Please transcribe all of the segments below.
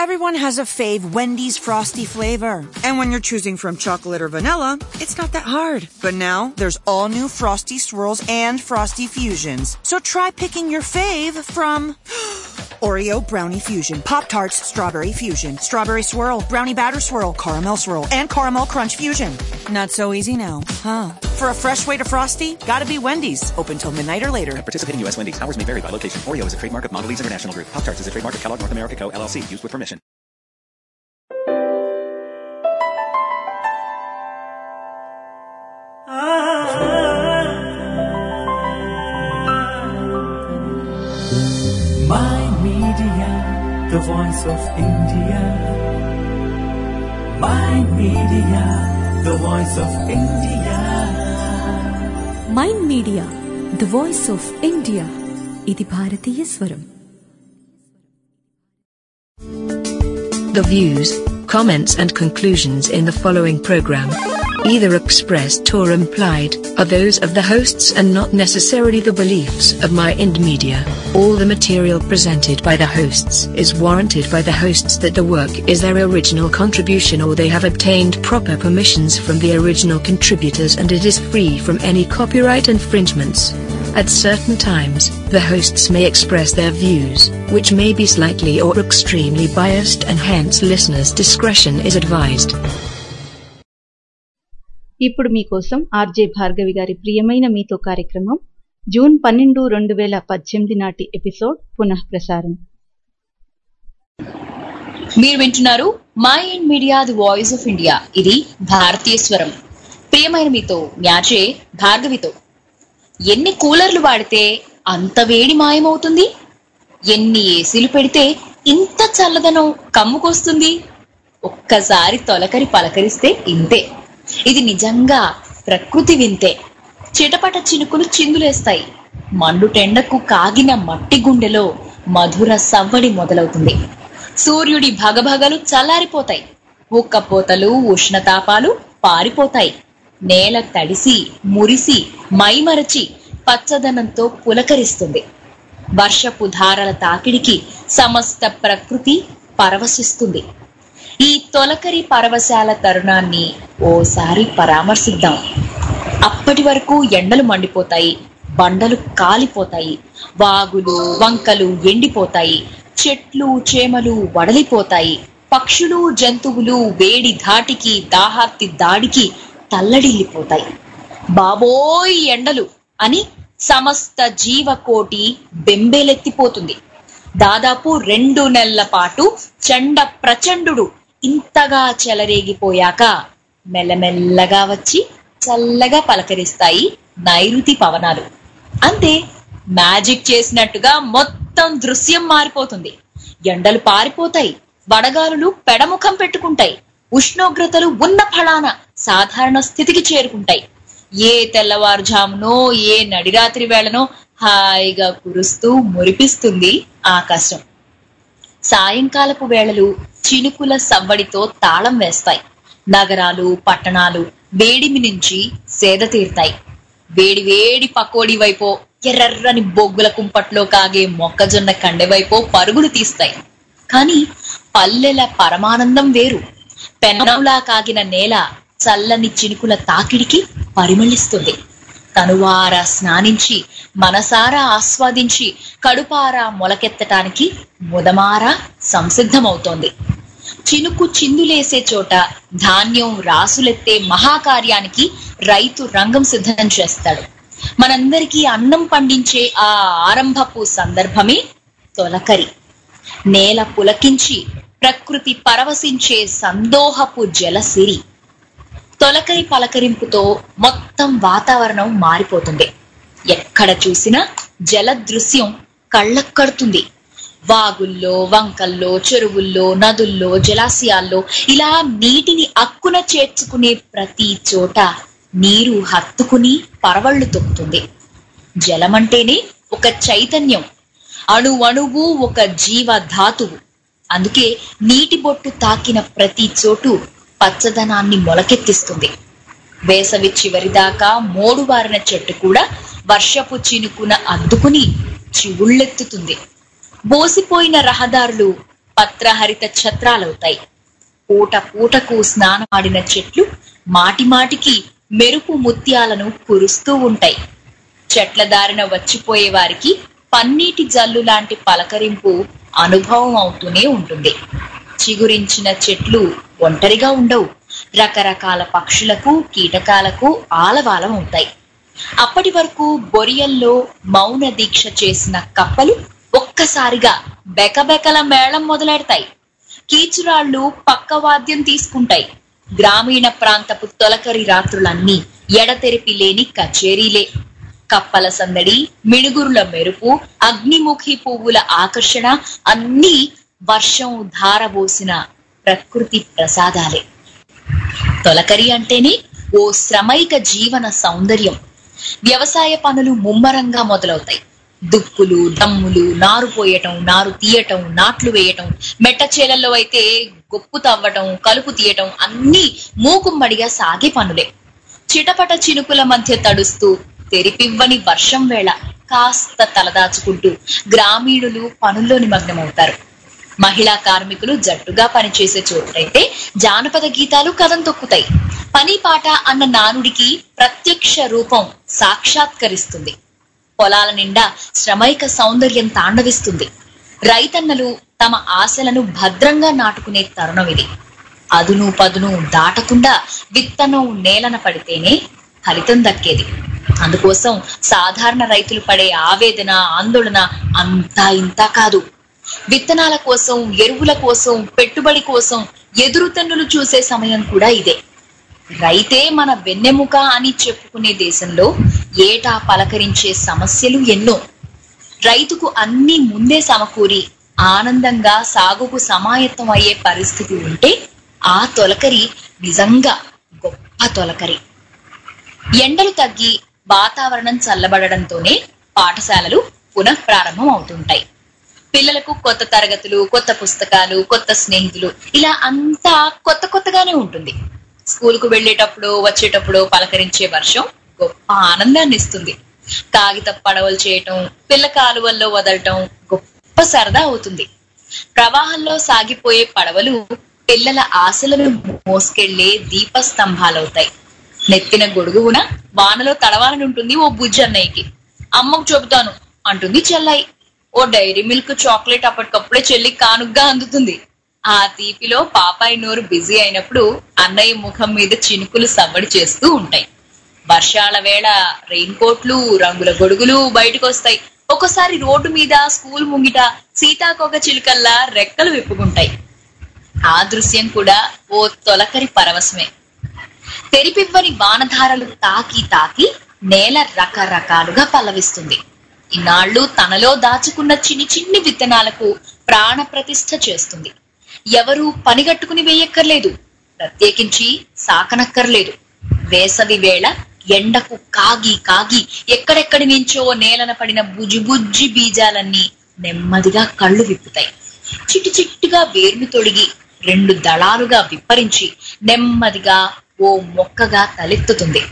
Everyone has a fave Wendy's frosty flavor. And when you're choosing from chocolate or vanilla, it's not that hard. But now there's all new frosty swirls and frosty fusions. So try picking your fave from Oreo brownie fusion, Pop Tarts strawberry fusion, strawberry swirl, brownie batter swirl, caramel swirl, and caramel crunch fusion. Not so easy now, huh? For a fresh way to frosty, gotta be Wendy's. Open till midnight or later. At participating U.S. Wendy's, hours may vary by location. Oreo is a trademark of Mondelez International Group. Pop Tarts is a trademark of Kellogg North America Co. LLC. Used with permission. My Media, the voice of India. My Media, the voice of India. Mind media the voice of India ఇది భారతీయ స్వరం The views, comments and conclusions in the following program, either expressed or implied, are those of the hosts and not necessarily the beliefs of My Ind Media. All the material presented by the hosts is warranted by the hosts that the work is their original contribution or they have obtained proper permissions from the original contributors and it is free from any copyright infringements. At certain times, the hosts may express their views, which may be slightly or extremely biased and hence listeners' discretion is advised. ఇప్పుడు మీకోసం RJ Bhargavi గారి ప్రియమైన మీతో కార్యక్రమం June పన్నెండు రెండు వేల పద్దెనిమిది నాటి ఎపిసోడ్ పునః ప్రసారం మీరు వింటున్నారు mind media the voice of India ఇది భారతీయ స్వరం ప్రియమైన మీతో మ్యాచే భార్గవితో ఎన్ని కూలర్లు వాడితే అంత వేడి మాయమవుతుంది ఎన్ని ఏసీలు పెడితే ఇంత చల్లదనం కమ్ముకొస్తుంది ఒక్కసారి తొలకరి పలకరిస్తే ఇంతే ఇది నిజంగా ప్రకృతి వింతే చిటపట చినుకులు చిందులేస్తాయి మండుటెండకు కాగిన మట్టి గుండెలో మధుర సవ్వడి మొదలవుతుంది సూర్యుడి భగభగలు చల్లారిపోతాయి ఉక్కపోతలు ఉష్ణతాపాలు పారిపోతాయి నేల తడిసి మురిసి మైమరచి పచ్చదనంతో పులకరిస్తుంది వర్షపు ధారల తాకిడికి సమస్త ప్రకృతి పరవశిస్తుంది ఈ తొలకరి పరవశాల తరుణాన్ని ఓసారి పరామర్శిద్దాం అప్పటి వరకు ఎండలు మండిపోతాయి బండలు కాలిపోతాయి వాగులు వంకలు ఎండిపోతాయి చెట్లు చేమలు వడలిపోతాయి పక్షులు జంతువులు వేడి ధాటికి దాహార్తి దాడికి తల్లడిల్లిపోతాయి బాబోయ్ ఎండలు అని సమస్త జీవకోటి బెంబేలెత్తిపోతుంది దాదాపు రెండు నెలల పాటు చండ ప్రచండుడు ఇంతగా చెలరేగిపోయాక మెల్లమెల్లగా వచ్చి చల్లగా పలకరిస్తాయి నైరుతి పవనాలు అంతే మ్యాజిక్ చేసినట్టుగా మొత్తం దృశ్యం మారిపోతుంది ఎండలు పారిపోతాయి వడగాలులు పెడముఖం పెట్టుకుంటాయి ఉష్ణోగ్రతలు ఉన్న ఫలాన సాధారణ స్థితికి చేరుకుంటాయి ఏ తెల్లవారుజామునో ఏ నడిరాత్రి వేళనో హాయిగా కురుస్తూ మురిపిస్తుంది ఆకాశం సాయంకాలపు వేళలు చినుకుల సవ్వడితో తాళం వేస్తాయి నగరాలు పట్టణాలు వేడిమి నుంచి సేద తీరుతాయి వేడి వేడి పకోడీ వైపో ఎర్రర్రని బొగ్గుల కుంపట్లో కాగే మొక్కజొన్న కండె వైపో పరుగులు తీస్తాయి కానీ పల్లెల పరమానందం వేరు పెనంలా కాగిన నేల చల్లని చినుకుల తాకిడికి పరిమళిస్తుంది తనువార స్నానించి మనసారా ఆస్వాదించి కడుపారా మొలకెత్తటానికి ముదమార సంసిద్ధమవుతోంది చినుకు చిందులేసే చోట ధాన్యం రాసులెత్తే మహాకార్యానికి రైతు రంగం సిద్ధం చేస్తాడు మనందరికీ అన్నం పండించే ఆ ఆరంభపు సందర్భమే తొలకరి నేల పులకించి ప్రకృతి పరవశించే సందోహపు జలసిరి తొలకరి పలకరింపుతో మొత్తం వాతావరణం మారిపోతుంది ఎక్కడ చూసినా జల దృశ్యం కళ్ళక్కడుతుంది వాగుల్లో వంకల్లో చెరువుల్లో నదుల్లో జలాశయాల్లో ఇలా నీటిని అక్కున చేర్చుకునే ప్రతి చోట నీరు హత్తుకుని పరవళ్లు తొక్కుతుంది జలమంటేనే ఒక చైతన్యం అణు అణువు ఒక జీవ ధాతువు అందుకే నీటి బొట్టు తాకిన ప్రతి చోటు పచ్చదనాన్ని మొలకెత్తిస్తుంది వేసవి చివరిదాకా మోడువారిన చెట్టు కూడా వర్షపు చినుకున అద్దుకుని చివుళ్ళెత్తుతుంది బోసిపోయిన రహదారులు పత్రహరిత ఛత్రాలవుతాయి పూట పూటకు స్నానమాడిన చెట్లు మాటి మాటికి మెరుపు ముత్యాలను కురుస్తూ ఉంటాయి చెట్ల దారిన వచ్చిపోయే వారికి పన్నీటి జల్లు లాంటి పలకరింపు అనుభవం అవుతూనే ఉంటుంది చిగురించిన చెట్లు ఒంటరిగా ఉండవు రకరకాల పక్షులకు కీటకాలకు ఆలవాలం అవుతాయి అప్పటి వరకు బొరియల్లో మౌన దీక్ష చేసిన కప్పలు ఒక్కసారిగా బెకబెకల మేళం మొదలెడతాయి కీచురాళ్లు పక్క వాద్యం తీసుకుంటాయి గ్రామీణ ప్రాంతపు తొలకరి రాత్రులన్నీ ఎడతెరిపి లేని కచేరీలే కప్పల సందడి మిణుగురుల మెరుపు అగ్నిముఖి పువ్వుల ఆకర్షణ అన్నీ వర్షం ధారబోసిన ప్రకృతి ప్రసాదాలే తొలకరి అంటేనే ఓ శ్రమైక జీవన సౌందర్యం వ్యవసాయ పనులు ముమ్మరంగా మొదలవుతాయి దుక్కులు దమ్ములు నారు పోయటం నారు తీయటం నాట్లు వేయటం మెట్ట చేలల్లో అయితే గొప్పు తవ్వటం కలుపు తీయటం అన్నీ మూకుమ్మడిగా సాగే పనులే చిటపట చినుకుల మధ్య తడుస్తూ తెరిపివ్వని వర్షం వేళ కాస్త తలదాచుకుంటూ గ్రామీణులు పనుల్లో నిమగ్నమవుతారు మహిళా కార్మికులు జట్టుగా పనిచేసే చోటైతే జానపద గీతాలు కథం తొక్కుతాయి పని పాట అన్న నానుడికి ప్రత్యక్ష రూపం సాక్షాత్కరిస్తుంది పొలాల నిండా శ్రమైక సౌందర్యం తాండవిస్తుంది రైతన్నలు తమ ఆశలను భద్రంగా నాటుకునే తరుణం ఇది అదును పదును దాటకుండా విత్తనం నేలన పడితేనే ఫలితం దక్కేది అందుకోసం సాధారణ రైతులు పడే ఆవేదన ఆందోళన అంతా ఇంతా కాదు విత్తనాల కోసం ఎరువుల కోసం పెట్టుబడి కోసం ఎదురుతన్నులు చూసే సమయం కూడా ఇదే రైతే మన వెన్నెముక అని చెప్పుకునే దేశంలో ఏటా పలకరించే సమస్యలు ఎన్నో రైతుకు అన్ని ముందే సమకూరి ఆనందంగా సాగుకు సమాయత్తం అయ్యే పరిస్థితి ఉంటే ఆ తొలకరి నిజంగా గొప్ప తొలకరి ఎండలు తగ్గి వాతావరణం చల్లబడడంతోనే పాఠశాలలు పునః ప్రారంభం అవుతుంటాయి పిల్లలకు కొత్త తరగతులు కొత్త పుస్తకాలు కొత్త స్నేహితులు ఇలా అంతా కొత్త కొత్తగానే ఉంటుంది స్కూల్ కు వెళ్ళేటప్పుడు వచ్చేటప్పుడు పలకరించే వర్షం గొప్ప ఆనందాన్ని ఇస్తుంది కాగిత పడవలు చేయటం పిల్ల కాలువల్లో వదలటం గొప్ప సరదా అవుతుంది ప్రవాహంలో సాగిపోయే పడవలు పిల్లల ఆశలను మోసుకెళ్లే దీపస్తంభాలవుతాయి నెత్తిన గొడుగున వానలో తడవాలని ఉంటుంది ఓ బుజ్జి అన్నయ్యకి అమ్మకు చెబుతాను అంటుంది చెల్లై ఓ డైరీ మిల్క్ చాక్లెట్ అప్పటికప్పుడే చెల్లి కానుగ్గా అందుతుంది ఆ తీపిలో పాపాయి నోరు బిజీ అయినప్పుడు అన్నయ్య ముఖం మీద చినుకులు సవ్వడి చేస్తూ ఉంటాయి వర్షాల వేళ రెయిన్ కోట్లు రంగుల గొడుగులు బయటకు వస్తాయి ఒక్కోసారి రోడ్డు మీద స్కూల్ ముంగిట సీతాకోక చిలుకల్లా రెక్కలు విప్పుకుంటాయి ఆ దృశ్యం కూడా ఓ తొలకరి పరవశమే తెరిపివ్వని వానధారలు తాకి తాకి నేల రకరకాలుగా పల్లవిస్తుంది ఇన్నాళ్లు తనలో దాచుకున్న చిన్ని చిన్ని విత్తనాలకు ప్రాణ ప్రతిష్ఠ చేస్తుంది ఎవరు పనిగట్టుకుని వేయక్కర్లేదు ప్రత్యేకించి సాకనక్కర్లేదు వేసవి వేళ ఎండకు కాగి కాగి ఎక్కడెక్కడి నుంచో నేలన పడిన బుజ్జి బుజ్జి బీజాలన్నీ నెమ్మదిగా కళ్ళు విప్పుతాయి చిట్టి చిట్టుగా వేర్లు తొడిగి రెండు దళాలుగా విప్పరించి నెమ్మదిగా ఓ మొక్కగా తలెత్తుతుంది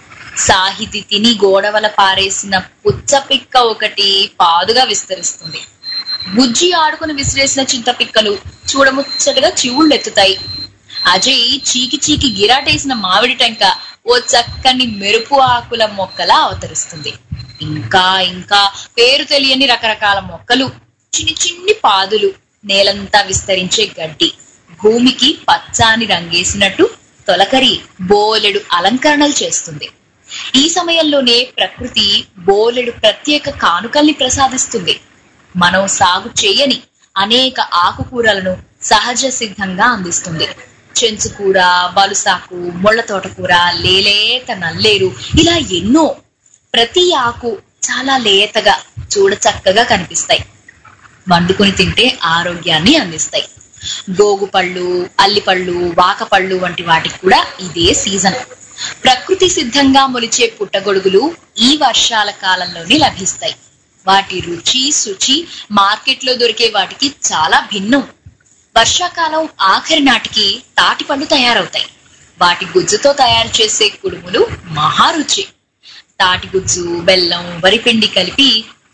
సాహితి తిని గోడవల పారేసిన పుచ్చపిక్క ఒకటి పాదుగా విస్తరిస్తుంది బుజ్జి ఆడుకుని విసిరేసిన చింతపిక్కలు చూడముచ్చటగా చివుళ్ళెత్తుతాయి అజయ్ చీకి చీకి గిరాటేసిన మామిడి టెంక ఓ చక్కని మెరుపు ఆకుల మొక్కలా అవతరిస్తుంది ఇంకా ఇంకా పేరు తెలియని రకరకాల మొక్కలు చిన్ని చిన్ని పాదులు నేలంతా విస్తరించే గడ్డి భూమికి పచ్చాని రంగేసినట్టు తొలకరి బోలెడు అలంకరణలు చేస్తుంది ఈ సమయంలోనే ప్రకృతి బోలెడు ప్రత్యేక కానుకల్ని ప్రసాదిస్తుంది మనం సాగు చేయని అనేక ఆకుకూరలను సహజ సిద్ధంగా అందిస్తుంది చెంచుకూర బలుసాకు ముళ్ళ తోటకూర లేలేత నల్లేరు ఇలా ఎన్నో ప్రతి ఆకు చాలా లేతగా చూడచక్కగా కనిపిస్తాయి వండుకుని తింటే ఆరోగ్యాన్ని అందిస్తాయి గోగు పళ్ళు అల్లిపళ్ళు వాకపళ్ళు వంటి వాటికి కూడా ఇదే సీజన్ ప్రకృతి సిద్ధంగా మొలిచే పుట్టగొడుగులు ఈ వర్షాల కాలంలోనే లభిస్తాయి వాటి రుచి శుచి మార్కెట్లో దొరికే వాటికి చాలా భిన్నం వర్షాకాలం ఆఖరి నాటికి తాటి పళ్ళు తయారవుతాయి వాటి గుజ్జుతో తయారు చేసే కుడుములు మహారుచి తాటి గుజ్జు బెల్లం వరిపిండి కలిపి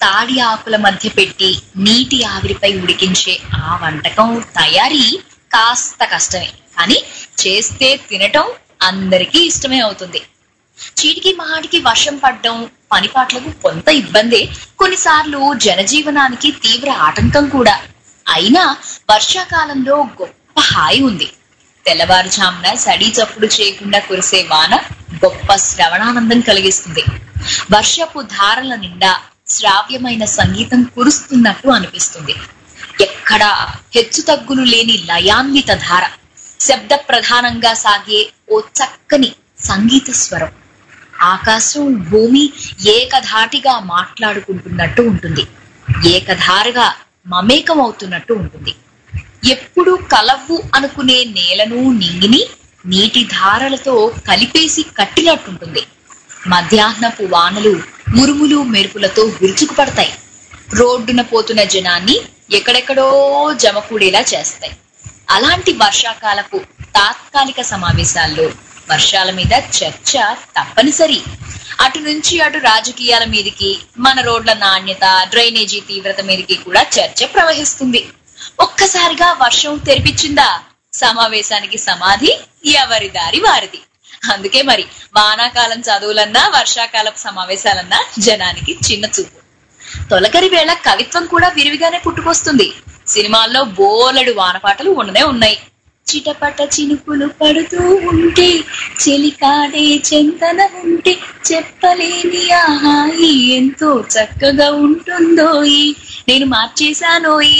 తాడి ఆకుల మధ్య పెట్టి నీటి ఆవిరిపై ఉడికించే ఆ వంటకం తయారీ కాస్త కష్టమే కానీ చేస్తే తినటం అందరికీ ఇష్టమే అవుతుంది చీటికి మహాటికి వర్షం పడ్డం పనిపాట్లకు కొంత ఇబ్బందే కొన్నిసార్లు జనజీవనానికి తీవ్ర ఆటంకం కూడా అయినా వర్షాకాలంలో గొప్ప హాయి ఉంది తెల్లవారుజామున సడి చప్పుడు చేయకుండా కురిసే వాన గొప్ప శ్రవణానందం కలిగిస్తుంది వర్షపు ధారల నిండా శ్రావ్యమైన సంగీతం కురుస్తున్నట్టు అనిపిస్తుంది ఎక్కడా హెచ్చు తగ్గులు లేని లయాన్విత ధార శబ్ద ప్రధానంగా సాగే ఓ చక్కని సంగీత స్వరం ఆకాశం భూమి ఏకధాటిగా మాట్లాడుకుంటున్నట్టు ఉంటుంది ఏకధారగా మమేకం అవుతున్నట్టు ఉంటుంది ఎప్పుడు కలవ్వు అనుకునే నేలను నింగిని నీటి ధారలతో కలిపేసి కట్టినట్టుంటుంది మధ్యాహ్నపు వానలు ఉరుములు మెరుపులతో విరుచుకుపడతాయి రోడ్డున పోతున్న జనాన్ని ఎక్కడెక్కడో జమకూడేలా చేస్తాయి అలాంటి వర్షాకాలపు తాత్కాలిక సమావేశాల్లో వర్షాల మీద చర్చ తప్పనిసరి అటు నుంచి అటు రాజకీయాల మీదకి మన రోడ్ల నాణ్యత డ్రైనేజీ తీవ్రత మీదకి కూడా చర్చ ప్రవహిస్తుంది ఒక్కసారిగా వర్షం తెరిపించిందా సమావేశానికి సమాధి ఎవరి దారి వారిది అందుకే మరి వానాకాలం చదువులన్నా వర్షాకాలపు సమావేశాలన్నా జనానికి చిన్న చూపు తొలకరి వేళ కవిత్వం కూడా విరివిగానే పుట్టుకొస్తుంది సినిమాల్లో బోలెడు వానపాటలు ఉండనే ఉన్నాయి చిటపట చినుకులు పడుతూ ఉంటే చెలికాడే చెంతన ఉంటే చెప్పలేని ఆహాయి ఎంతో చక్కగా ఉంటుందో ఈ నేను మార్చేశానోయి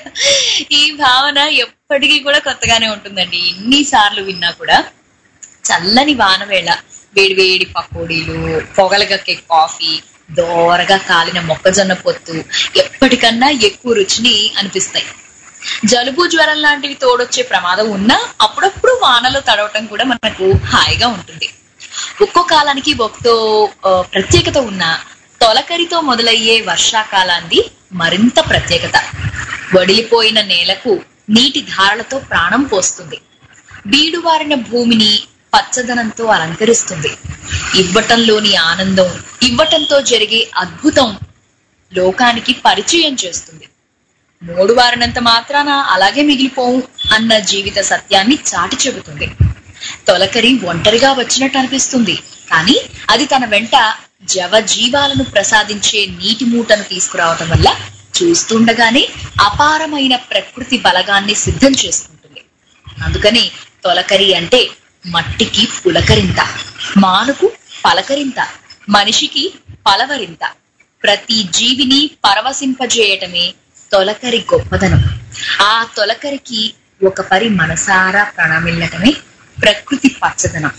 ఈ భావన ఎప్పటికీ కూడా కొత్తగానే ఉంటుందండి ఎన్నిసార్లు విన్నా కూడా చల్లని వానవేళ వేడి వేడి పకోడీలు పొగలగక్కే కాఫీ దోరగా కాలిన మొక్కజొన్న పొత్తు ఎప్పటికన్నా ఎక్కువ రుచిని అనిపిస్తాయి జలుబు జ్వరం లాంటివి తోడొచ్చే ప్రమాదం ఉన్నా అప్పుడప్పుడు వానలో తడవటం కూడా మనకు హాయిగా ఉంటుంది ఒక్కో కాలానికి ఒక్కో ఆ, ప్రత్యేకత ఉన్న తొలకరితో మొదలయ్యే వర్షాకాలాన్ని మరింత ప్రత్యేకత వడిలిపోయిన నేలకు నీటి ధారలతో ప్రాణం పోస్తుంది బీడువారిన భూమిని పచ్చదనంతో అలంకరిస్తుంది ఇవ్వటంలోని ఆనందం ఇవ్వటంతో జరిగే అద్భుతం లోకానికి పరిచయం చేస్తుంది మూడు వారినంత మాత్రాన అలాగే మిగిలిపోవు అన్న జీవిత సత్యాన్ని చాటి చెబుతుంది తొలకరి ఒంటరిగా వచ్చినట్టు అనిపిస్తుంది కానీ అది తన వెంట జవజీవాలను ప్రసాదించే నీటి మూటను తీసుకురావటం వల్ల చూస్తుండగానే అపారమైన ప్రకృతి బలగాన్ని సిద్ధం చేసుకుంటుంది అందుకని తొలకరి అంటే మట్టికి పులకరింత మానుకు పలకరింత మనిషికి పలవరింత ప్రతి జీవిని పరవశింపజేయటమే తొలకరి గొప్పదనం ఆ తొలకరికి ఒక పరి మనసారా ప్రణమిల్లటమే ప్రకృతి పచ్చదనం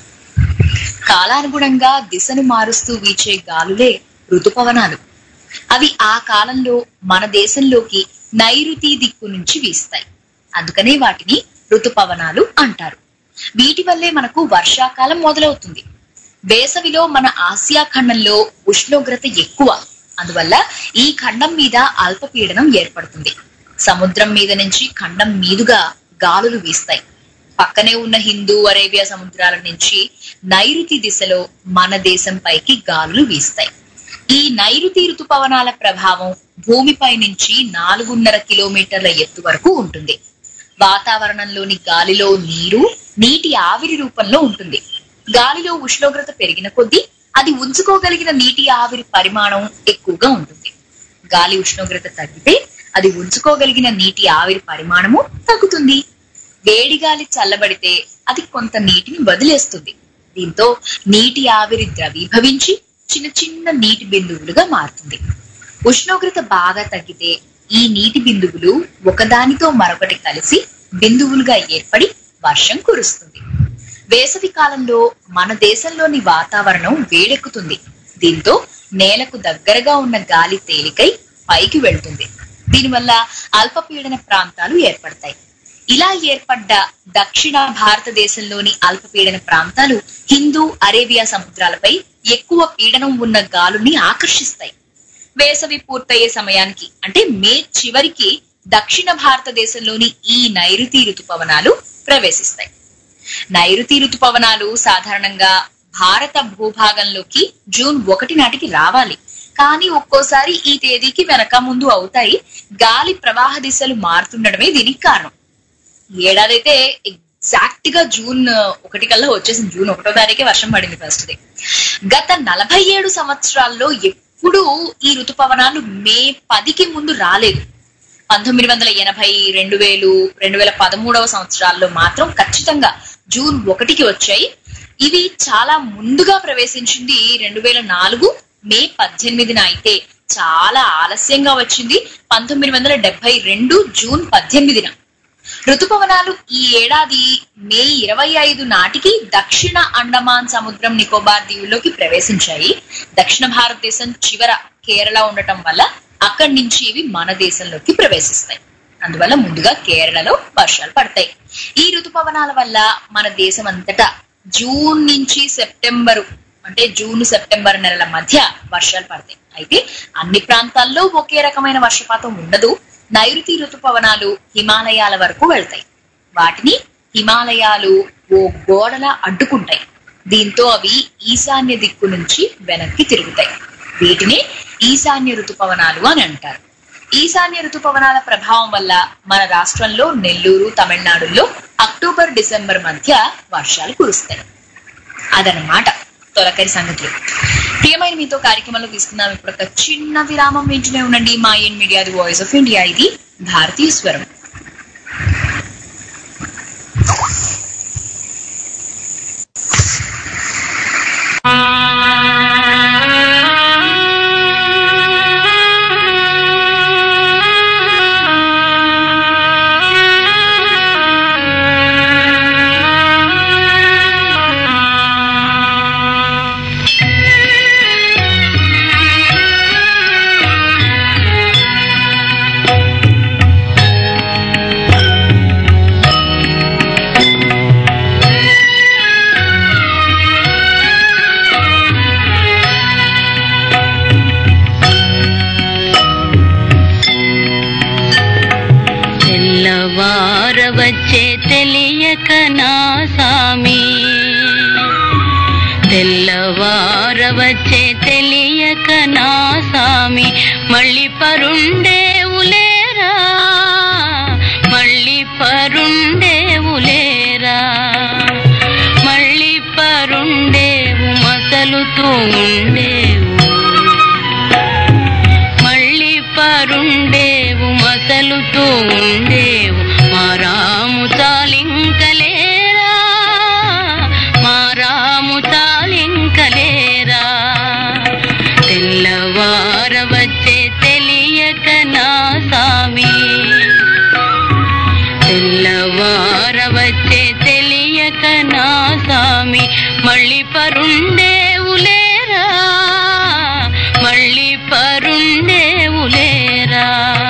కాలానుగుణంగా దిశను మారుస్తూ వీచే గాలులే ఋతుపవనాలు అవి ఆ కాలంలో మన దేశంలోకి నైరుతి దిక్కు నుంచి వీస్తాయి అందుకనే వాటిని ఋతుపవనాలు అంటారు వీటి వల్లే మనకు వర్షాకాలం మొదలవుతుంది వేసవిలో మన ఆసియా ఖండంలో ఉష్ణోగ్రత ఎక్కువ అందువల్ల ఈ ఖండం మీద అల్పపీడనం ఏర్పడుతుంది సముద్రం మీద నుంచి ఖండం మీదుగా గాలులు వీస్తాయి పక్కనే ఉన్న హిందూ అరేబియా సముద్రాల నుంచి నైరుతి దిశలో మన దేశం పైకి గాలులు వీస్తాయి ఈ నైరుతి ఋతుపవనాల ప్రభావం భూమిపై నుంచి నాలుగున్నర కిలోమీటర్ల ఎత్తు వరకు ఉంటుంది వాతావరణంలోని గాలిలో నీరు నీటి ఆవిరి రూపంలో ఉంటుంది గాలిలో ఉష్ణోగ్రత పెరిగిన కొద్దీ అది ఉంచుకోగలిగిన నీటి ఆవిరి పరిమాణం ఎక్కువగా ఉంటుంది గాలి ఉష్ణోగ్రత తగ్గితే అది ఉంచుకోగలిగిన నీటి ఆవిరి పరిమాణము తగ్గుతుంది వేడి గాలి చల్లబడితే అది కొంత నీటిని వదిలేస్తుంది దీంతో నీటి ఆవిరి ద్రవీభవించి చిన్న చిన్న నీటి బిందువులుగా మారుతుంది ఉష్ణోగ్రత బాగా తగ్గితే ఈ నీటి బిందువులు ఒకదానితో మరొకటి కలిసి బిందువులుగా ఏర్పడి వర్షం కురుస్తుంది వేసవి కాలంలో మన దేశంలోని వాతావరణం వేడెక్కుతుంది దీంతో నేలకు దగ్గరగా ఉన్న గాలి తేలికై పైకి వెళ్తుంది దీనివల్ల అల్పపీడన ప్రాంతాలు ఏర్పడతాయి ఇలా ఏర్పడ్డ దక్షిణ భారతదేశంలోని అల్పపీడన ప్రాంతాలు హిందూ అరేబియా సముద్రాలపై ఎక్కువ పీడనం ఉన్న గాలుని ఆకర్షిస్తాయి వేసవి పూర్తయ్యే సమయానికి అంటే మే చివరికి దక్షిణ భారతదేశంలోని ఈ నైరుతి ఋతుపవనాలు ప్రవేశిస్తాయి నైరుతి ఋతుపవనాలు సాధారణంగా భారత భూభాగంలోకి జూన్ ఒకటి నాటికి రావాలి కానీ ఒక్కోసారి ఈ తేదీకి వెనక ముందు అవుతాయి గాలి ప్రవాహ దిశలు మారుతుండడమే దీనికి కారణం ఈ ఏడాది అయితే ఎగ్జాక్ట్ గా జూన్ ఒకటి కల్లా వచ్చేసింది జూన్ ఒకటో తారీఖే వర్షం పడింది ఫస్ట్ డే గత నలభై ఏడు సంవత్సరాల్లో ఎప్పుడూ ఈ ఋతుపవనాలు మే పదికి ముందు రాలేదు పంతొమ్మిది వందల ఎనభై రెండు వేలు రెండు వేల పదమూడవ సంవత్సరాల్లో మాత్రం ఖచ్చితంగా జూన్ ఒకటికి వచ్చాయి ఇవి చాలా ముందుగా ప్రవేశించింది రెండు వేల నాలుగు మే పద్దెనిమిదిన అయితే చాలా ఆలస్యంగా వచ్చింది పంతొమ్మిది వందల డెబ్బై రెండు జూన్ పద్దెనిమిదిన ఋతుపవనాలు ఈ ఏడాది మే ఇరవై ఐదు నాటికి దక్షిణ అండమాన్ సముద్రం నికోబార్ దీవుల్లోకి ప్రవేశించాయి దక్షిణ భారతదేశం చివర కేరళ ఉండటం వల్ల అక్కడి నుంచి ఇవి మన దేశంలోకి ప్రవేశిస్తాయి అందువల్ల ముందుగా కేరళలో వర్షాలు పడతాయి ఈ ఋతుపవనాల వల్ల మన దేశం అంతటా జూన్ నుంచి సెప్టెంబరు అంటే జూన్ సెప్టెంబర్ నెలల మధ్య వర్షాలు పడతాయి అయితే అన్ని ప్రాంతాల్లో ఒకే రకమైన వర్షపాతం ఉండదు నైరుతి ఋతుపవనాలు హిమాలయాల వరకు వెళ్తాయి వాటిని హిమాలయాలు ఓ గోడలా అడ్డుకుంటాయి దీంతో అవి ఈశాన్య దిక్కు నుంచి వెనక్కి తిరుగుతాయి వీటిని ఈశాన్య ఋతుపవనాలు అని అంటారు ఈశాన్య ఋతుపవనాల ప్రభావం వల్ల మన రాష్ట్రంలో నెల్లూరు తమిళనాడులో అక్టోబర్ డిసెంబర్ మధ్య వర్షాలు కురుస్తాయి అదనమాట తొలకరి సంగతులు ప్రియమైన మీతో కార్యక్రమంలో తీసుకున్నాం ఇప్పుడు ఒక చిన్న విరామం వింటూనే ఉండండి mind media the voice of India ఇది భారతీయ స్వరం తెల్లవార వచ్చే తెలియక నా సామి తెల్లవార వచ్చే తెలియక నా సామి మళ్ళీ పరుండేవులేరా మళ్ళీ పరుండేవులేరా మళ్ళీ పరుండేవు మసలుతూ ఉండేవు మళ్ళీ పరుండేవు మసలుతూ ఉండేవు మా రాము చాలింకలేరా మా రాము చాలింకలేరా తెల్లవార వచ్చే తెలియక నా సామి తెల్లవార వచ్చే తెలియక నా సామి మళ్ళీ పరుండేవులేరా మళ్ళీ పరుండేవులేరా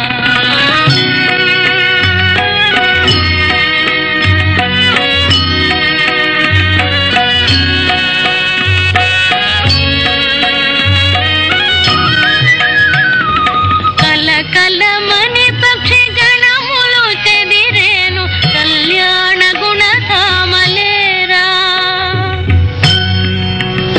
కల కలమని పక్షి గణములు చెదిరేను కళ్యాణ గుణ సామలేరా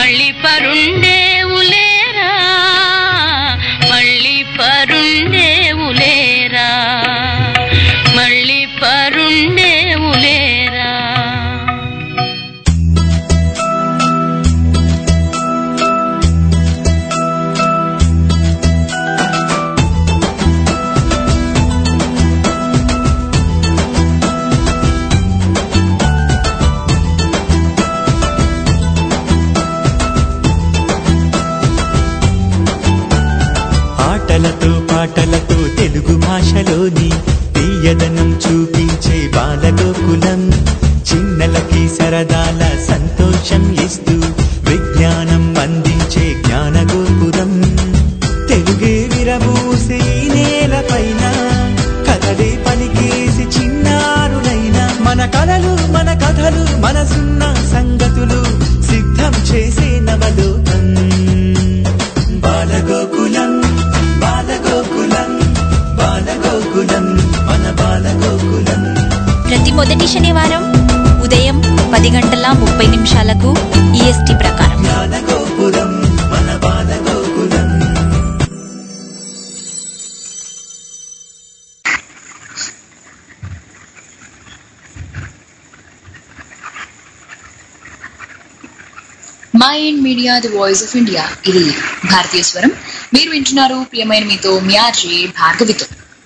మళ్ళీ పరుండేవులేరా మళ్ళీ పరుండేవులేరా మళ్ళీ పరుండేవులేరా ఆటలతో పాటలతో తెలుగు భాషలోని తీయదనం చూపించే బాలగోకులం చిన్నలకి సరదాల సంతోషం ఇస్తూ విజ్ఞానం అందించే జ్ఞానగోపురం తెలుగే విరబూసే ఈ నేలపైన కథలే పలికేసి చిన్నారులైన మన కలలు మన కథలు మనసున్న సంగతులు సిద్ధం చేసే నవలోకం బాలగోకులం బాలగోకులం బాలగోకులం మన బాలగోకులం ప్రతి మొదటి శనివారం ఉదయం పది గంటల ముప్పై నిమిషాలకు ఈఎస్టీ ప్రకారం జ్ఞానగోపురం మన బాలగోకులం mind media the voice of India ఇది భారతీయ స్వరం మీరు వింటున్నారు ప్రియమైన మీతో మీ ఆర్జే భార్గవితో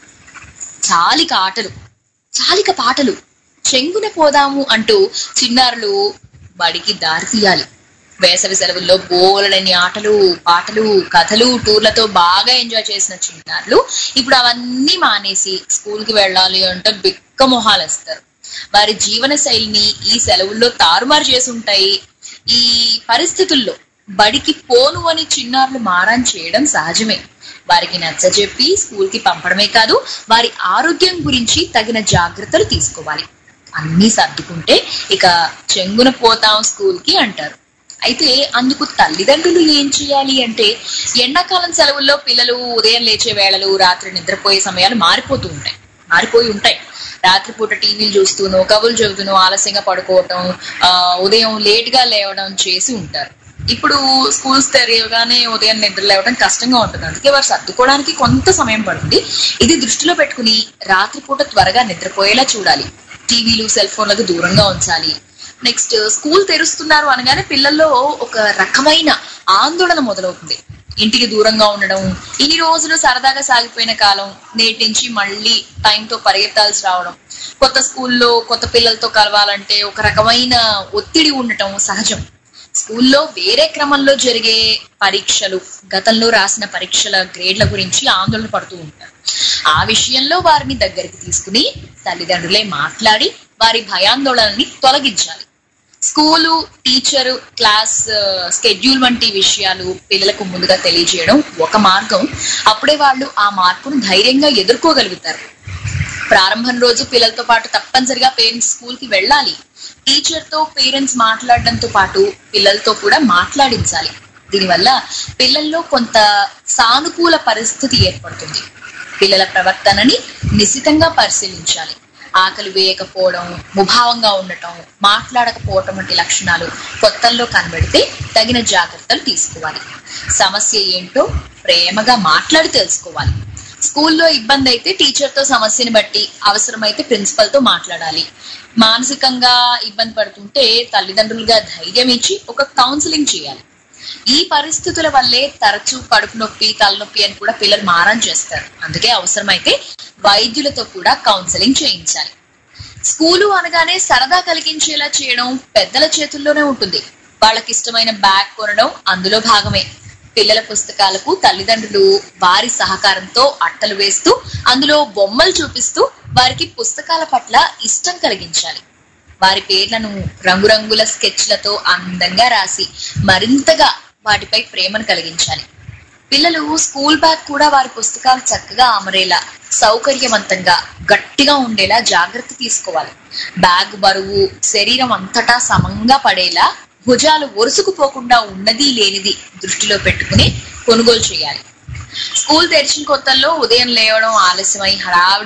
చాలిక ఆటలు చాలిక పాటలు చెంగున పోదాము అంటూ చిన్నారులు బడికి దారి తీయాలి వేసవి సెలవుల్లో బోలెడని ఆటలు పాటలు కథలు టూర్లతో బాగా ఎంజాయ్ చేసిన చిన్నారులు ఇప్పుడు అవన్నీ మానేసి స్కూల్ కి వెళ్ళాలి అంటే బిక్క మొహాలు వేస్తారు వారి జీవన శైలిని ఈ సెలవుల్లో తారుమారు చేసి ఉంటాయి ఈ పరిస్థితుల్లో బడికి పోను అని చిన్నారులు మారాన్ చేయడం సహజమే వారికి నచ్చజెప్పి స్కూల్ కి పంపడమే కాదు వారి ఆరోగ్యం గురించి తగిన జాగ్రత్తలు తీసుకోవాలి అన్నీ సర్దుకుంటే ఇక చెంగున పోతాం స్కూల్ కి అంటారు అయితే అందుకు తల్లిదండ్రులు ఏం చేయాలి అంటే ఎండాకాలం సెలవుల్లో పిల్లలు ఉదయం లేచే వేళలు రాత్రి నిద్రపోయే సమయాలు మారిపోతూ ఉంటాయి మారిపోయి ఉంటాయి రాత్రిపూట టీవీలు చూస్తూనో కబుర్లు చెబుతూనో ఆలస్యంగా పడుకోవటం ఆ, ఉదయం లేట్ గా లేవడం చేసి ఉంటారు ఇప్పుడు స్కూల్స్ తెరవగానే ఉదయం నిద్ర లేవడం కష్టంగా ఉంటుంది అందుకే వారు సర్దుకోవడానికి కొంత సమయం పడుతుంది ఇది దృష్టిలో పెట్టుకుని రాత్రిపూట త్వరగా నిద్రపోయేలా చూడాలి టీవీలు సెల్ ఫోన్లకు దూరంగా ఉంచాలి నెక్స్ట్ స్కూల్ తెరుస్తున్నారు అనగానే పిల్లల్లో ఒక రకమైన ఆందోళన మొదలవుతుంది ఇంటికి దూరంగా ఉండడం ఇన్ని రోజులు సరదాగా సాగిపోయిన కాలం నేటి నుంచి మళ్ళీ టైంతో పరిగెత్తాల్సి రావడం కొత్త స్కూల్లో కొత్త పిల్లలతో కలవాలంటే ఒక రకమైన ఒత్తిడి ఉండటం సహజం స్కూల్లో వేరే క్రమంలో జరిగే పరీక్షలు గతంలో రాసిన పరీక్షల గ్రేడ్ల గురించి ఆందోళన పడుతూ ఉంటారు ఆ విషయంలో వారిని దగ్గరికి తీసుకుని తల్లిదండ్రులే మాట్లాడి వారి భయాందోళనని తొలగించాలి స్కూలు టీచరు క్లాస్ స్కెడ్యూల్ వంటి విషయాలు పిల్లలకు ముందుగా తెలియజేయడం ఒక మార్గం అప్పుడే వాళ్ళు ఆ మార్పును ధైర్యంగా ఎదుర్కోగలుగుతారు ప్రారంభం రోజు పిల్లలతో పాటు తప్పనిసరిగా పేరెంట్స్ స్కూల్ కి వెళ్ళాలి టీచర్ తో పేరెంట్స్ మాట్లాడడంతో పాటు పిల్లలతో కూడా మాట్లాడించాలి దీనివల్ల పిల్లల్లో కొంత సానుకూల పరిస్థితి ఏర్పడుతుంది పిల్లల ప్రవర్తనని నిశితంగా పరిశీలించాలి ఆకలి వేయకపోవడం ముభావంగా ఉండటం మాట్లాడకపోవటం వంటి లక్షణాలు కొత్తల్లో కనబడితే తగిన జాగ్రత్తలు తీసుకోవాలి సమస్య ఏంటో ప్రేమగా మాట్లాడి తెలుసుకోవాలి స్కూల్లో ఇబ్బంది అయితే టీచర్ తో సమస్యని బట్టి అవసరమైతే ప్రిన్సిపల్ తో మాట్లాడాలి మానసికంగా ఇబ్బంది పడుతుంటే తల్లిదండ్రులుగా ధైర్యం ఇచ్చి ఒక కౌన్సిలింగ్ చేయాలి ఈ పరిస్థితుల వల్లే తరచూ కడుపు నొప్పి తలనొప్పి అని కూడా పిల్లలు మారం చేస్తారు అందుకే అవసరమైతే వైద్యులతో కూడా కౌన్సిలింగ్ చేయించాలి స్కూలు అనగానే సరదా కలిగించేలా చేయడం పెద్దల చేతుల్లోనే ఉంటుంది వాళ్ళకి ఇష్టమైన బ్యాగ్ కొనడం అందులో భాగమే పిల్లల పుస్తకాలకు తల్లిదండ్రులు వారి సహకారంతో అట్టలు వేస్తూ అందులో బొమ్మలు చూపిస్తూ వారికి పుస్తకాల పట్ల ఇష్టం కలిగించాలి వారి పేర్లను రంగురంగుల స్కెచ్లతో అందంగా రాసి మరింతగా వాటిపై ప్రేమను కలిగించాలి పిల్లలు స్కూల్ బ్యాగ్ కూడా వారి పుస్తకాలు చక్కగా అమరేలా సౌకర్యవంతంగా గట్టిగా ఉండేలా జాగ్రత్త తీసుకోవాలి బ్యాగ్ బరువు శరీరం అంతటా సమంగా పడేలా భుజాలు ఒరుసుకుపోకుండా ఉన్నది లేనిది దృష్టిలో పెట్టుకుని కొనుగోలు చేయాలి స్కూల్ తెరిచిన కొత్తల్లో ఉదయం లేవడం ఆలస్యమై హడావిడిగా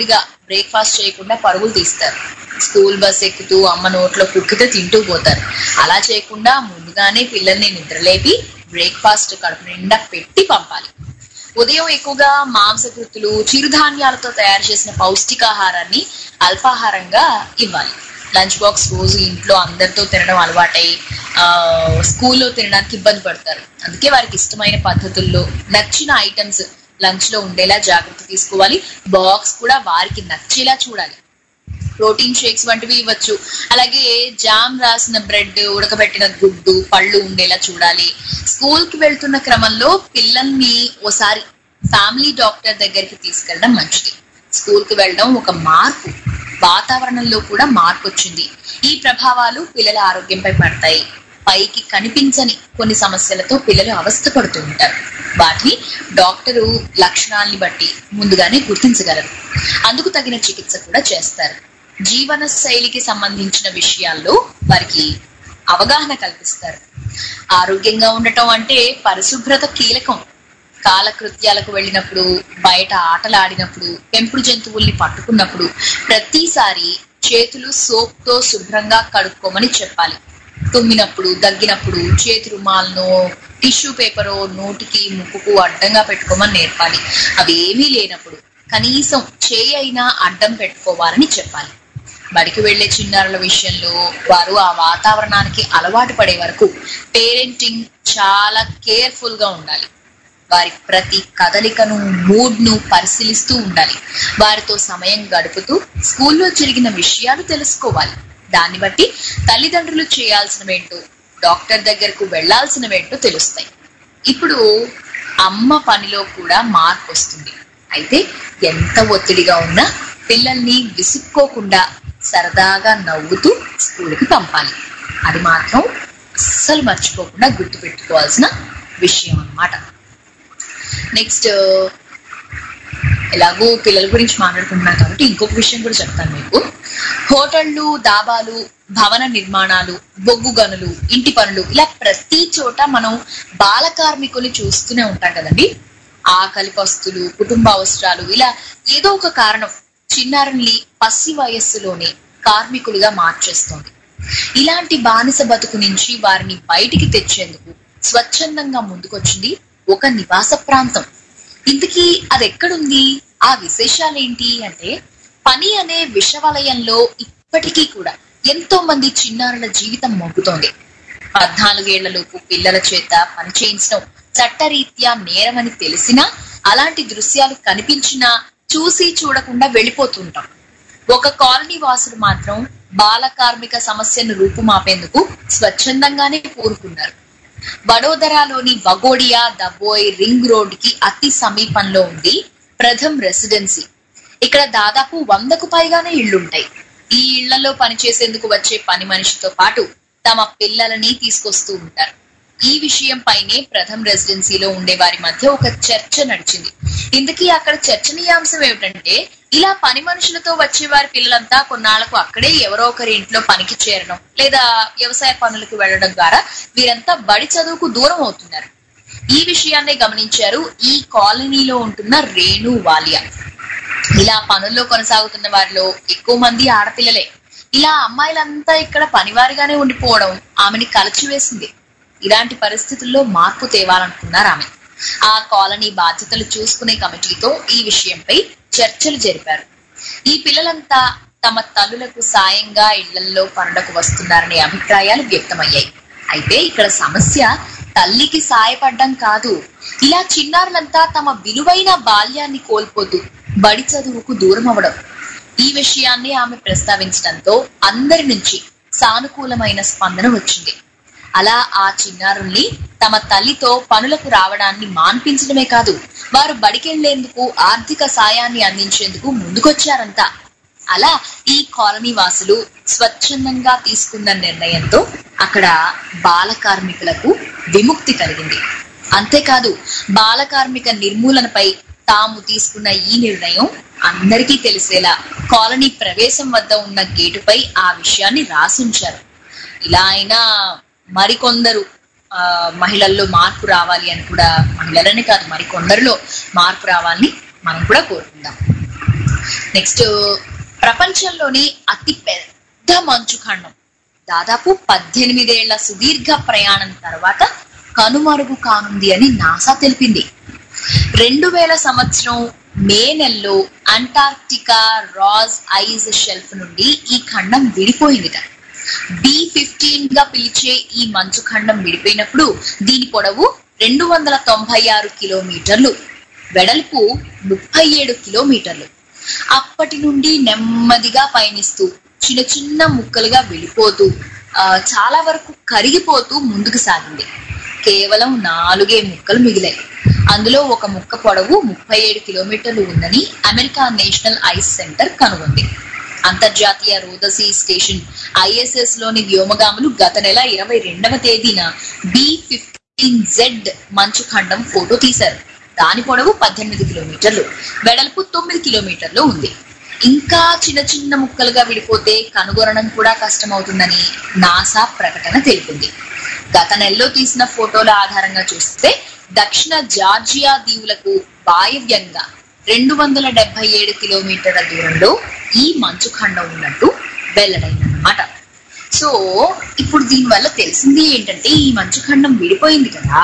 బ్రేక్ఫాస్ట్ చేయకుండా పరుగులు తీస్తారు స్కూల్ బస్ ఎక్కుతూ అమ్మ నోట్లో కుక్కితే తింటూ పోతారు అలా చేయకుండా ముందుగానే పిల్లల్ని నిద్రలేపి బ్రేక్ఫాస్ట్ కడుపు నిండా పెట్టి పంపాలి ఉదయం ఎక్కువగా మాంసకృతులు చిరుధాన్యాలతో తయారు చేసిన పౌష్టికాహారాన్ని అల్పాహారంగా ఇవ్వాలి లంచ్ బాక్స్ రోజు ఇంట్లో అందరితో తినడం అలవాటై ఆ స్కూల్లో తినడానికి ఇబ్బంది పడతారు అందుకే వారికి ఇష్టమైన పద్ధతుల్లో నచ్చిన ఐటమ్స్ లంచ్ లో ఉండేలా జాగ్రత్త తీసుకోవాలి బాక్స్ కూడా వారికి నచ్చేలా చూడాలి ప్రోటీన్ షేక్స్ వంటివి ఇవ్వచ్చు అలాగే జామ్ రాసిన బ్రెడ్ ఉడకబెట్టిన గుడ్డు పళ్ళు ఉండేలా చూడాలి స్కూల్ కి వెళ్తున్న క్రమంలో పిల్లల్ని ఓసారి ఫ్యామిలీ డాక్టర్ దగ్గరికి తీసుకెళ్ళడం మంచిది స్కూల్ కి వెళ్ళడం ఒక మార్పు వాతావరణంలో కూడా మార్పు వచ్చింది ఈ ప్రభావాలు పిల్లల ఆరోగ్యంపై పడతాయి పైకి కనిపించని కొన్ని సమస్యలతో పిల్లలు అవస్థ పడుతూ ఉంటారు వాటిని డాక్టరు లక్షణాలని బట్టి ముందుగానే గుర్తించగలరు అందుకు తగిన చికిత్స కూడా చేస్తారు జీవన శైలికి సంబంధించిన విషయాల్లో వారికి అవగాహన కల్పిస్తారు ఆరోగ్యంగా ఉండటం అంటే పరిశుభ్రత కీలకం కాలకృత్యాలకు వెళ్ళినప్పుడు బయట ఆటలు ఆడినప్పుడు పెంపుడు జంతువుల్ని పట్టుకున్నప్పుడు ప్రతిసారి చేతులు సోప్ తో శుభ్రంగా కడుక్కోమని చెప్పాలి తుమ్మినప్పుడు దగ్గినప్పుడు చేతి రుమాలను టిష్యూ పేపరో నోటికి ముక్కుకు అడ్డంగా పెట్టుకోమని నేర్పాలి అవి ఏమీ లేనప్పుడు కనీసం చేయి అయినా అడ్డం పెట్టుకోవాలని చెప్పాలి బడికి వెళ్లే చిన్నారుల విషయంలో వారు ఆ వాతావరణానికి అలవాటు పడే వరకు పేరెంటింగ్ చాలా కేర్ఫుల్ గా ఉండాలి వారి ప్రతి కదలికను మూడ్ ను పరిశీలిస్తూ ఉండాలి వారితో సమయం గడుపుతూ స్కూల్లో జరిగిన విషయాలు తెలుసుకోవాలి దాన్ని బట్టి తల్లిదండ్రులు చేయాల్సినవేంటో డాక్టర్ దగ్గరకు వెళ్లాల్సినవేంటో తెలుస్తాయి ఇప్పుడు అమ్మ పనిలో కూడా మార్పు వస్తుంది అయితే ఎంత ఒత్తిడిగా ఉన్నా పిల్లల్ని విసుక్కోకుండా సరదాగా నవ్వుతూ స్కూల్కి పంపాలి అది మాత్రం అస్సలు మర్చిపోకుండా గుర్తుపెట్టుకోవాల్సిన విషయం అన్నమాట నెక్స్ట్ ఎలాగో పిల్లల గురించి మాట్లాడుకుంటున్నాం కాబట్టి ఇంకొక విషయం కూడా చెప్తాను మీకు హోటళ్లు దాబాలు భవన నిర్మాణాలు బొగ్గు గనులు ఇంటి పనులు ఇలా ప్రతి చోట మనం బాల కార్మికులు చూస్తూనే ఉంటాం కదండి ఆకలి పస్తులు కుటుంబ అవసరాలు ఇలా ఏదో ఒక కారణం చిన్నారుల్ని పసి వయస్సులోనే కార్మికులుగా మార్చేస్తోంది ఇలాంటి బానిస బతుకు నుంచి వారిని బయటికి తెచ్చేందుకు స్వచ్ఛందంగా ముందుకొచ్చింది ఒక నివాస ప్రాంతం ఇంతకీ అది ఎక్కడుంది ఆ విశేషాలేంటి అంటే పని అనే విషవలయంలో ఇప్పటికీ కూడా ఎంతో మంది చిన్నారుల జీవితం మొగ్గుతోంది పద్నాలుగేళ్లలోపు పిల్లల చేత పని చేయించడం చట్టరీత్యా నేరమని తెలిసినా అలాంటి దృశ్యాలు కనిపించినా చూసి చూడకుండా వెళ్ళిపోతుంటాం ఒక కాలనీ వాసులు మాత్రం బాల కార్మిక సమస్యను రూపుమాపేందుకు స్వచ్ఛందంగానే కోరుకున్నారు వడోదరాలోని వగోడియా దబోయ్ రింగ్ రోడ్ కి అతి సమీపంలో ఉంది ప్రథమ్ రెసిడెన్సీ ఇక్కడ దాదాపు వందకు పైగానే ఇళ్లుంటాయి ఈ ఇళ్లలో పనిచేసేందుకు వచ్చే పని మనిషితో పాటు తమ పిల్లలని తీసుకొస్తూ ఉంటారు ఈ విషయం పైనే ప్రథమ్ రెసిడెన్సీలో ఉండే వారి మధ్య ఒక చర్చ నడిచింది ఇంతకీ అక్కడ చర్చనీయాంశం ఏమిటంటే ఇలా పని మనుషులతో వచ్చే వారి పిల్లలంతా కొన్నాళ్లకు అక్కడే ఎవరో ఒకరి ఇంట్లో పనికి చేరడం లేదా వ్యవసాయ పనులకు వెళ్లడం ద్వారా వీరంతా బడి చదువుకు దూరం అవుతున్నారు ఈ విషయాన్నే గమనించారు ఈ కాలనీలో ఉంటున్న రేణు వాలియా ఇలా పనుల్లో కొనసాగుతున్న వారిలో ఎక్కువ మంది ఆడపిల్లలే ఇలా అమ్మాయిలంతా ఇక్కడ పనివారిగానే ఉండిపోవడం ఆమెని కలచివేసింది ఇలాంటి పరిస్థితుల్లో మార్పు తేవాలనుకున్నారు ఆమె ఆ కాలనీ బాధ్యతలు చూసుకునే కమిటీతో ఈ విషయంపై చర్చలు జరిపారు ఈ పిల్లలంతా తమ తల్లులకు సాయంగా ఇళ్లలో పనులకు వస్తున్నారనే అభిప్రాయాలు వ్యక్తమయ్యాయి అయితే ఇక్కడ సమస్య తల్లికి సాయపడ్డం కాదు ఇలా చిన్నారులంతా తమ విలువైన బాల్యాన్ని కోల్పోతూ బడి చదువుకు దూరం అవడం ఈ విషయాన్ని ఆమె ప్రస్తావించడంతో అందరి నుంచి సానుకూలమైన స్పందన వచ్చింది అలా ఆ చిన్నారుల్ని తమ తల్లితో పనులకు రావడాన్ని మాన్పించడమే కాదు వారు బడికెళ్లేందుకు ఆర్థిక సాయాన్ని అందించేందుకు ముందుకొచ్చారంతా అలా ఈ కాలనీ వాసులు స్వచ్ఛందంగా తీసుకున్న నిర్ణయంతో అక్కడ బాల కార్మికులకు విముక్తి కలిగింది అంతేకాదు బాల కార్మిక నిర్మూలనపై తాము తీసుకున్న ఈ నిర్ణయం అందరికీ తెలిసేలా కాలనీ ప్రవేశం వద్ద ఉన్న గేటుపై ఆ విషయాన్ని రాసుంచారు ఇలా అయినా మరికొందరు ఆ, మహిళల్లో మార్పు రావాలి అని కూడా మహిళలనే కాదు మరికొందరిలో మార్పు రావాలని మనం కూడా కోరుకుందాం నెక్స్ట్ ప్రపంచంలోని అతి పెద్ద మంచు ఖండం దాదాపు పద్దెనిమిదేళ్ల సుదీర్ఘ ప్రయాణం తర్వాత కనుమరుగు కానుంది అని నాసా తెలిపింది రెండు వేల సంవత్సరం మే నెలలో అంటార్క్టికా రాజ్ ఐజ్ షెల్ఫ్ నుండి ఈ ఖండం విడిపోయిందిట బి ఫిఫ్టీన్ గా పిలిచే ఈ మంచు ఖండం విడిపోయినప్పుడు దీని పొడవు రెండు వందల తొంభై ఆరు కిలోమీటర్లు వెడల్పు ముప్పై ఏడు కిలోమీటర్లు అప్పటి నుండి నెమ్మదిగా పయనిస్తూ చిన్న చిన్న ముక్కలుగా వెళ్ళిపోతూ ఆ, చాలా వరకు కరిగిపోతూ ముందుకు సాగింది కేవలం నాలుగే ముక్కలు మిగిలాయి అందులో ఒక ముక్క పొడవు ముప్పై ఏడు కిలోమీటర్లు ఉందని అమెరికా నేషనల్ ఐస్ సెంటర్ కనుగొంది అంతర్జాతీయ రోదసీ స్టేషన్ ఐఎస్ఎస్ లోని వ్యోమగాములు గత నెల ఇరవై రెండవ తేదీన బి ఫిఫ్టీన్ జెడ్ మంచు ఖండం ఫోటో తీశారు దాని పొడవు పద్దెనిమిది కిలోమీటర్లు వెడల్పు తొమ్మిది కిలోమీటర్లు ఉంది ఇంకా చిన్న చిన్న ముక్కలుగా విడిపోతే కనుగొనడం కూడా కష్టమవుతుందని నాసా ప్రకటన తెలిపింది గత నెలలో తీసిన ఫోటోల ఆధారంగా చూస్తే దక్షిణ జార్జియా దీవులకు వాయవ్యంగా రెండు వందల డెబ్బై ఏడు కిలోమీటర్ల దూరంలో ఈ మంచు ఖండం ఉన్నట్టు వెల్లడైందన్నమాట సో ఇప్పుడు దీనివల్ల తెలిసింది ఏంటంటే ఈ మంచు ఖండం విడిపోయింది కదా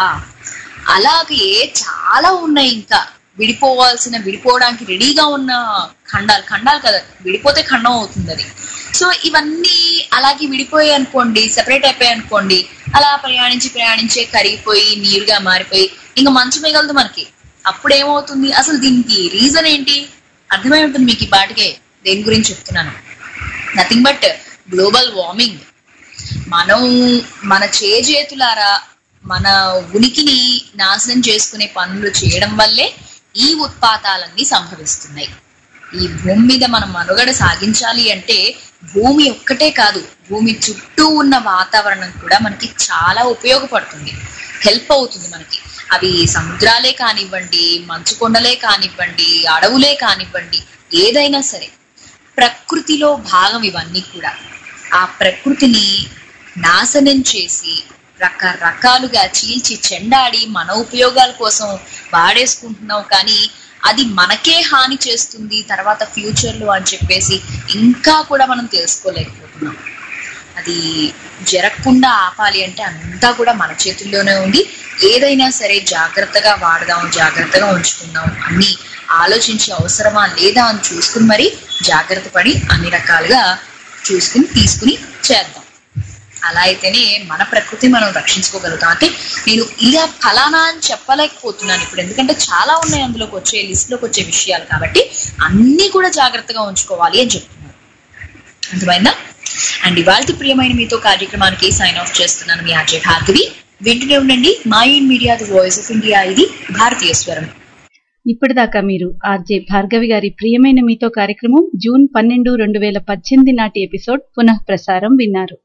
అలాగే చాలా ఉన్నాయి ఇంకా విడిపోవాల్సిన విడిపోవడానికి రెడీగా ఉన్న ఖండాలు ఖండాలు కదా విడిపోతే ఖండం అవుతుంది అది సో ఇవన్నీ అలాగే విడిపోయాయి అనుకోండి సెపరేట్ అయిపోయాయి అనుకోండి అలా ప్రయాణించి ప్రయాణించే కరిగిపోయి నీరుగా మారిపోయి ఇంకా మంచు మిగలదు మనకి అప్పుడు ఏమవుతుంది అసలు దీనికి రీజన్ ఏంటి అర్థమై ఉంటుంది మీకు ఈ పాటికే దేని గురించి చెప్తున్నాను నథింగ్ బట్ గ్లోబల్ వార్మింగ్ మనం మన చేజేతులారా మన ఉనికిని నాశనం చేసుకునే పనులు చేయడం వల్లే ఈ ఉత్పాతాలన్నీ సంభవిస్తున్నాయి ఈ భూమి మీద మనం మనుగడ సాగించాలి అంటే భూమి ఒక్కటే కాదు భూమి చుట్టూ ఉన్న వాతావరణం కూడా మనకి చాలా ఉపయోగపడుతుంది హెల్ప్ అవుతుంది మనకి అవి సముద్రాలే కానివ్వండి మంచు కొండలే కానివ్వండి అడవులే కానివ్వండి ఏదైనా సరే ప్రకృతిలో భాగం ఇవన్నీ కూడా ఆ ప్రకృతిని నాశనం చేసి రకరకాలుగా చీల్చి చెండాడి మన ఉపయోగాల కోసం వాడేసుకుంటున్నాం కానీ అది మనకే హాని చేస్తుంది తర్వాత ఫ్యూచర్ లో అని చెప్పేసి ఇంకా కూడా మనం తెలుసుకోలేకపోతున్నాం అది జరగకుండా ఆపాలి అంటే అంతా కూడా మన చేతుల్లోనే ఉంది ఏదైనా సరే జాగ్రత్తగా వాడదాం జాగ్రత్తగా ఉంచుకుందాం అన్ని ఆలోచించి అవసరమా లేదా అని చూసుకుని మరి జాగ్రత్త పడి అన్ని రకాలుగా చూసుకుని తీసుకుని చేద్దాం అలా అయితేనే మన ప్రకృతి మనం రక్షించుకోగలుగుతాం అంటే నేను ఇలా ఫలానా అని చెప్పలేకపోతున్నాను ఇప్పుడు ఎందుకంటే చాలా ఉన్నాయి అందులోకి వచ్చే లిస్ట్ లోకి వచ్చే విషయాలు కాబట్టి అన్ని కూడా జాగ్రత్తగా ఉంచుకోవాలి అని చెప్తున్నాను అర్థమైందా అండ్ ఇవాళ ప్రియమైన మీతో కార్యక్రమానికి సైన్ ఆఫ్ చేస్తున్నాను మీ ఆర్జే భార్గవి వింటూనే ఉండండి mind media the voice of India ఇది భారతీయ స్వరం ఇప్పటిదాకా మీరు ఆర్జే భార్గవి గారి ప్రియమైన మీతో కార్యక్రమం జూన్ పన్నెండు రెండు వేల పద్దెనిమిది నాటి ఎపిసోడ్ పునః ప్రసారం విన్నారు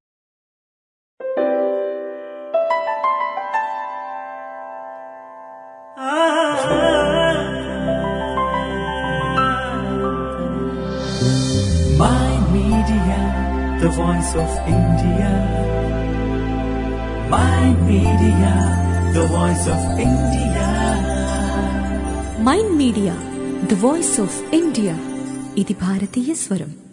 My Media, the voice of India. My Media, the voice of India. Mind media the voice of India ఇది భారతీయ స్వరం